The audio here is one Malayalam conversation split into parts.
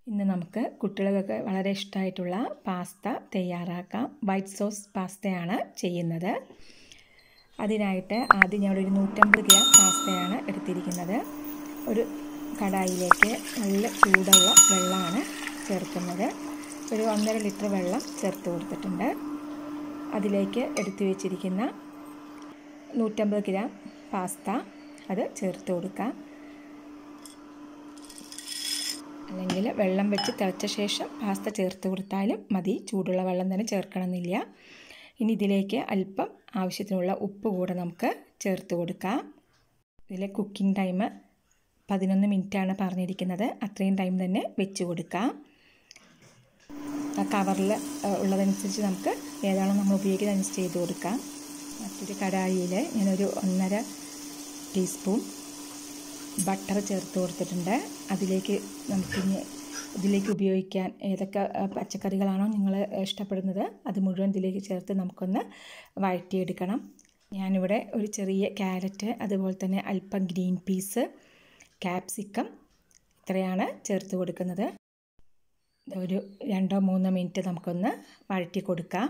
ഇന്ന് നമുക്ക് കുട്ടികൾക്കൊക്കെ വളരെ ഇഷ്ടമായിട്ടുള്ള പാസ്ത തയ്യാറാക്കാം വൈറ്റ് സോസ് പാസ്തയാണ് ചെയ്യുന്നത് അതിനായിട്ട് ആദ്യം ഞാൻ ഒരു നൂറ്റമ്പത് ഗ്രാം പാസ്തയാണ് എടുത്തിരിക്കുന്നത് ഒരു കടായിലേക്ക് നല്ല ചൂടുള്ള വെള്ളമാണ് ചേർക്കുന്നത് ഒരു ഒന്നര ലിറ്റർ വെള്ളം ചേർത്ത് കൊടുത്തിട്ടുണ്ട് അതിലേക്ക് എടുത്തു വെച്ചിരിക്കുന്ന നൂറ്റമ്പത് ഗ്രാം പാസ്ത അത് ചേർത്ത് കൊടുക്കാം അല്ലെങ്കിൽ വെള്ളം വെച്ച് തിളച്ച ശേഷം പാസ്ത ചേർത്ത് കൊടുത്താലും മതി ചൂടുള്ള വെള്ളം തന്നെ ചേർക്കണമെന്നില്ല ഇനി ഇതിലേക്ക് അല്പം ആവശ്യത്തിനുള്ള ഉപ്പ് കൂടെ നമുക്ക് ചേർത്ത് കൊടുക്കാം ഇതിലെ കുക്കിംഗ് ടൈം പതിനൊന്ന് മിനിറ്റാണ് പറഞ്ഞിരിക്കുന്നത് അത്രയും ടൈം തന്നെ വെച്ച് കൊടുക്കാം കവറിൽ ഉള്ളതനുസരിച്ച് നമുക്ക് ഏതാണോ നമ്മൾ ഉപയോഗിക്കുന്നത് അനുസരിച്ച് ചെയ്ത് കൊടുക്കാം മറ്റൊരു കടായിയിൽ ഞാനൊരു ഒന്നര ടീസ്പൂൺ ബട്ടർ ചേർത്ത് കൊടുത്തിട്ടുണ്ട് അതിലേക്ക് നമുക്കിനി ഇതിലേക്ക് ഉപയോഗിക്കാൻ ഏതൊക്കെ പച്ചക്കറികളാണോ നിങ്ങൾ ഇഷ്ടപ്പെടുന്നത് അത് മുഴുവൻ ഇതിലേക്ക് ചേർത്ത് നമുക്കൊന്ന് വഴറ്റിയെടുക്കണം ഞാനിവിടെ ഒരു ചെറിയ ക്യാരറ്റ് അതുപോലെ തന്നെ അല്പം ഗ്രീൻ പീസ് ക്യാപ്സിക്കം ഇത്രയാണ് ചേർത്ത് കൊടുക്കുന്നത് ഒരു രണ്ടോ മൂന്നോ മിനിറ്റ് നമുക്കൊന്ന് വഴറ്റി കൊടുക്കാം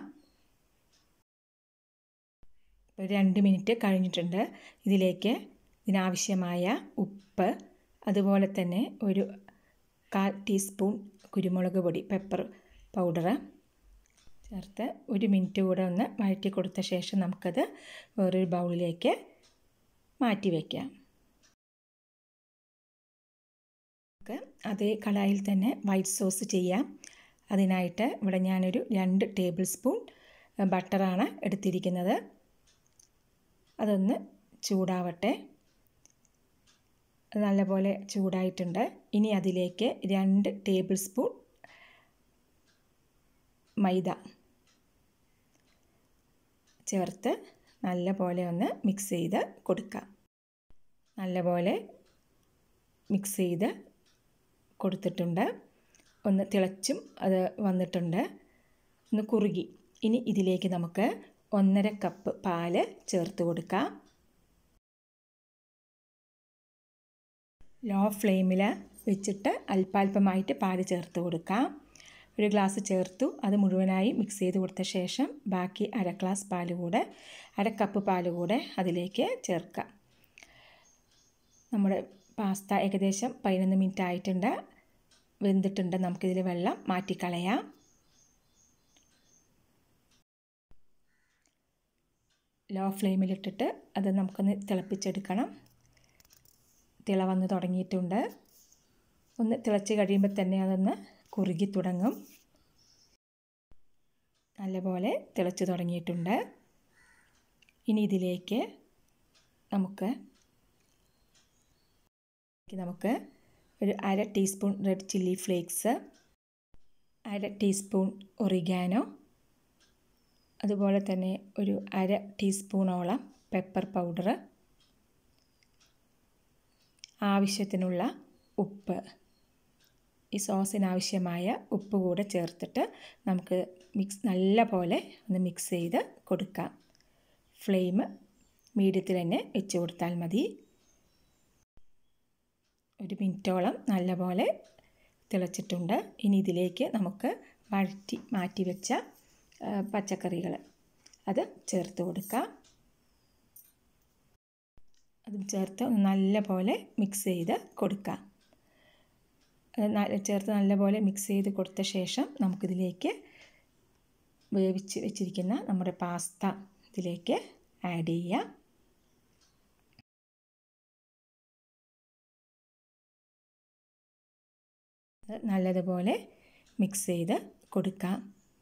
ഒരു രണ്ട് മിനിറ്റ് കഴിഞ്ഞിട്ടുണ്ട് ഇതിലേക്ക് ഇതിനാവശ്യമായ ഉപ്പ് അതുപോലെ തന്നെ ഒരു കാൽ ടീസ്പൂൺ കുരുമുളക് പൊടി പെപ്പർ പൗഡർ ചേർത്ത് ഒരു മിനിറ്റ് കൂടെ ഒന്ന് വഴറ്റി കൊടുത്ത ശേഷം നമുക്കത് വേറൊരു ബൗളിലേക്ക് മാറ്റി വയ്ക്കാം നമുക്ക് അതേ കടായിൽ തന്നെ വൈറ്റ് സോസ് ചെയ്യാം അതിനായിട്ട് ഇവിടെ ഞാനൊരു രണ്ട് ടേബിൾ സ്പൂൺ ബട്ടറാണ് എടുത്തിരിക്കുന്നത് അതൊന്ന് ചൂടാവട്ടെ നല്ലപോലെ ചൂടായിട്ടുണ്ട് ഇനി അതിലേക്ക് രണ്ട് ടേബിൾ സ്പൂൺ മൈദ ചേർത്ത് നല്ലപോലെ ഒന്ന് മിക്സ് ചെയ്ത് കൊടുക്കാം നല്ലപോലെ മിക്സ് ചെയ്ത് കൊടുത്തിട്ടുണ്ട് ഒന്ന് തിളച്ചും അത് വന്നിട്ടുണ്ട് ഒന്ന് കുറുകി ഇനി ഇതിലേക്ക് നമുക്ക് ഒന്നര കപ്പ് പാല് ചേർത്ത് കൊടുക്കാം ലോ ഫ്ലെയിമിൽ വെച്ചിട്ട് അല്പാൽപമായിട്ട് പാല് ചേർത്ത് കൊടുക്കാം ഒരു ഗ്ലാസ് ചേർത്തു അത് മുഴുവനായി മിക്സ് ചെയ്ത് കൊടുത്ത ശേഷം ബാക്കി അര ഗ്ലാസ് പാൽ കൂടെ അര കപ്പ് പാൽ കൂടെ അതിലേക്ക് ചേർക്കാം നമ്മുടെ പാസ്ത ഏകദേശം പതിനൊന്ന് മിനിറ്റ് ആയിട്ടുണ്ട് വെന്തിട്ടുണ്ട് നമുക്കിതിൽ വെള്ളം മാറ്റിക്കളയാം ലോ ഫ്ലെയിമിലിട്ടിട്ട് അത് നമുക്കൊന്ന് തിളപ്പിച്ചെടുക്കണം തിള വന്ന് തുടങ്ങിയിട്ടുണ്ട് ഒന്ന് തിളച്ച് കഴിയുമ്പോൾ തന്നെ അതൊന്ന് കുറുകി തുടങ്ങും നല്ലപോലെ തിളച്ച് തുടങ്ങിയിട്ടുണ്ട് ഇനി ഇതിലേക്ക് നമുക്ക് നമുക്ക് ഒരു അര ടീസ്പൂൺ റെഡ് ചില്ലി ഫ്ലേക്സ് അര ടീസ്പൂൺ ഒറിഗാനോ അതുപോലെ തന്നെ ഒരു അര ടീസ്പൂണോളം പെപ്പർ പൗഡർ ആവശ്യത്തിനുള്ള ഉപ്പ് ഈ സോസിനാവശ്യമായ ഉപ്പ് കൂടെ ചേർത്തിട്ട് നമുക്ക് മിക്സ് നല്ല പോലെ ഒന്ന് മിക്സ് ചെയ്ത് കൊടുക്കാം ഫ്ലെയിം മീഡിയത്തിൽ തന്നെ വെച്ച് കൊടുത്താൽ മതി ഒരു മിനിറ്റോളം നല്ലപോലെ തിളച്ചിട്ടുണ്ട് ഇനി ഇതിലേക്ക് നമുക്ക് വഴറ്റി മാറ്റി വെച്ച പച്ചക്കറികൾ അത് ചേർത്ത് കൊടുക്കാം അതും ചേർത്ത് നല്ലപോലെ മിക്സ് ചെയ്ത് കൊടുക്കാം ചേർത്ത് നല്ലപോലെ മിക്സ് ചെയ്ത് കൊടുത്ത ശേഷം നമുക്കിതിലേക്ക് വേവിച്ച് വെച്ചിരിക്കുന്ന നമ്മുടെ പാസ്ത ഇതിലേക്ക് ആഡ് ചെയ്യാം നല്ലതുപോലെ മിക്സ് ചെയ്ത് കൊടുക്കാം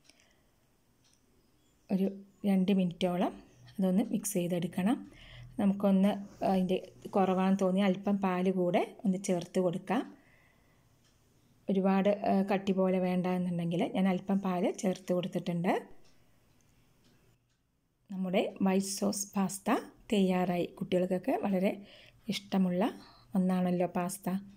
ഒരു രണ്ട് മിനിറ്റോളം അതൊന്ന് മിക്സ് ചെയ്തെടുക്കണം നമുക്കൊന്ന് അതിൻ്റെ കുറവാണെന്ന് തോന്നി അല്പം പാൽ കൂടെ ഒന്ന് ചേർത്ത് കൊടുക്കാം ഒരുപാട് കട്ടി പോലെ വേണ്ട എന്നുണ്ടെങ്കിൽ ഞാൻ അല്പം പാൽ ചേർത്ത് കൊടുത്തിട്ടുണ്ട് നമ്മുടെ വൈറ്റ് സോസ് പാസ്ത തയ്യാറായി കുട്ടികൾക്കൊക്കെ വളരെ ഇഷ്ടമുള്ള ഒന്നാണല്ലോ പാസ്ത